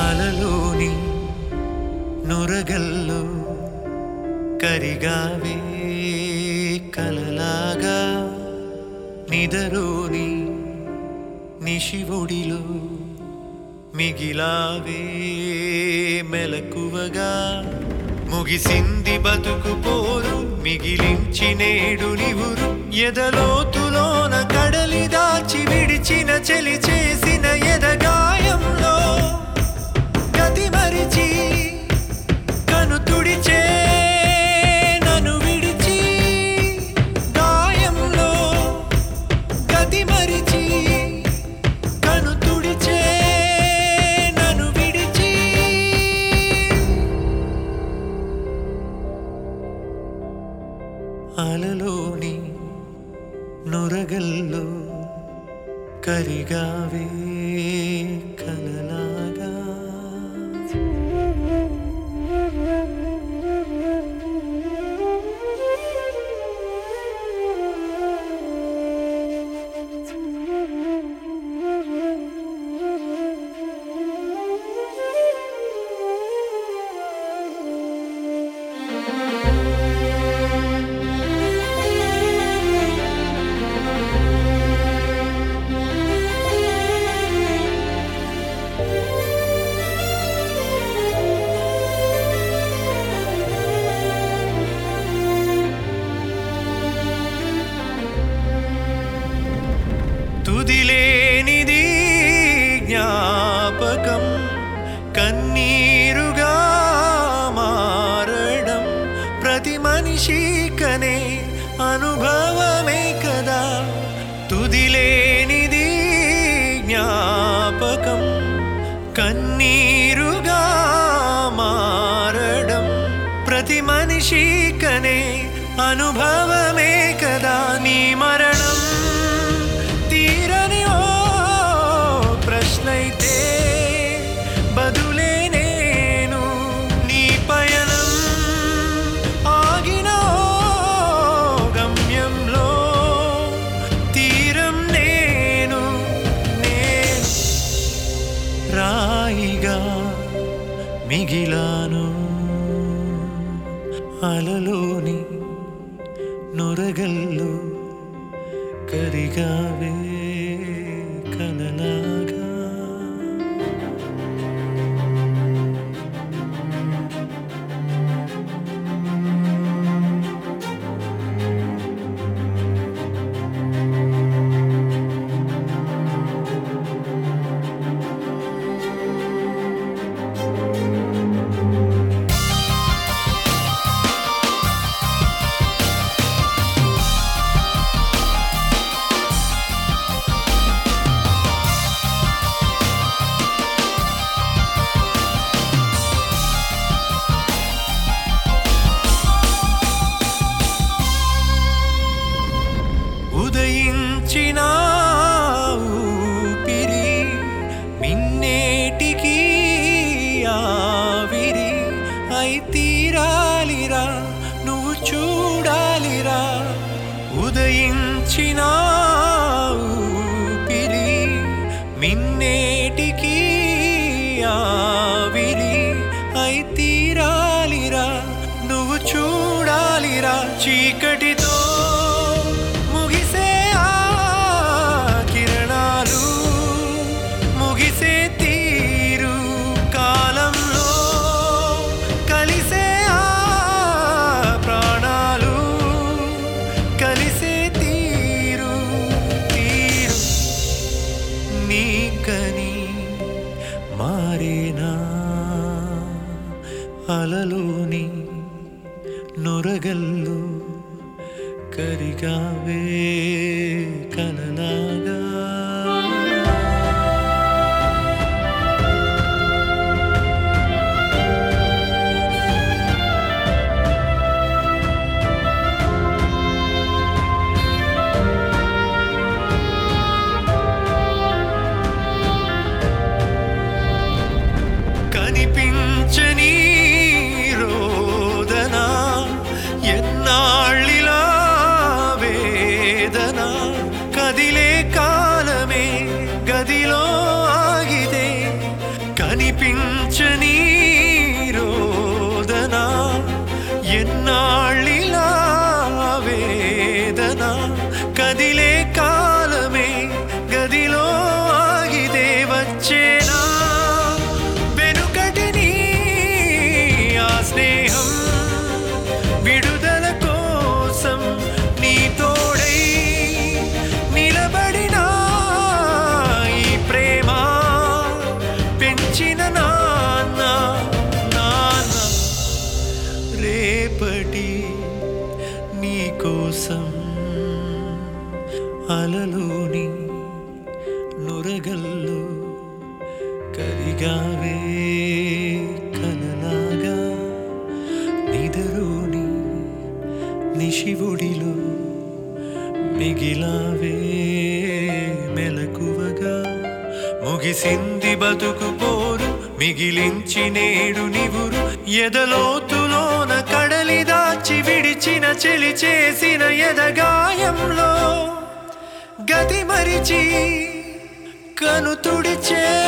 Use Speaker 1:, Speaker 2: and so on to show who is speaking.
Speaker 1: అలలోని నురగల్లో కరిగావే కలలాగా నిదరోని నిశివుడిలో మిగిలావే మెలకువగా ముగిసింది బతుకు పోరు మిగిలించి నేడు నివురు ఎదలోతులోన కడలి దాచి విడిచిన చెలి చేసిన ఎదగాయంలో గతి మరిచి కను తుడిచే నన్ను విడిచి గాయంలో గతి మరిచి కను తుడిచే నన్ను విడిచి అలలోని నురగల్లో కరిగావే కలలాగా తుదిలేనిది జ్ఞాపకం కన్నీరుగా మారడం ప్రతి మనిషి కనే అనుభవమే కదా తుదిలేనిది జ్ఞాపకం కన్నీరుగా మారడం ప్రతి మనిషి కనే అనుభవమే కదా నీ మరణం తీరని ఓ ప్రశ్నైతే బదులే నేను నీ పయనం ఆగిన ఓ గమ్యంలో తీరం నేను నేను రాయిగా మిగిలాను అలలోని నురగల్లో కరిగావే కలలాగా ఉదయించిన ఊపిరి మిన్నేటికి ఆవిరి అయి తీరాలిరా నువ్వు చూడాలిరా ఉదయించిన ఊపిరి మిన్నేటికి ఆవిరి అయి తీరాలిరా నువ్వు చూడాలిరా చీకటితో ముగిసే ఆ కిరణాలు ముగిసే తీరు కాలంలో కలిసే ఆ ప్రాణాలు కలిసే తీరు తీరు నీకని మారేనా అలలోని నొరగల్లు కరిగావే కలలాగా కనిపించని రోదన ఎన్నాళ్ళిలా వేదన కదిలే కాలమే గదిలో ఆగితే కని వినిపించని రోదన ఎన్నాళ్ళిలా వేదన కదిలే కాలమే గదిలో ఆగిదే వచ్చేనా వెనుకటి నీ ఆ స్నేహం విడుదల కోసం నీ తోడై నిలబడిన ఈ ప్రేమ పెంచిన నాన్న నాన్న రేపటి నీ కోసం అలలోని నురగల్లు కరిగావే కలలాగా నిదరోని నిశివుడిలో మిగిలావే మెలకువగా ముగిసింది బతుకు పోరు మిగిలించి నేడు నివురు ఎదలోతులోన కడలి దాచి విడిచిన చెలి చేసిన ఎదగాయంలో గతి మరిచి కను తుడిచే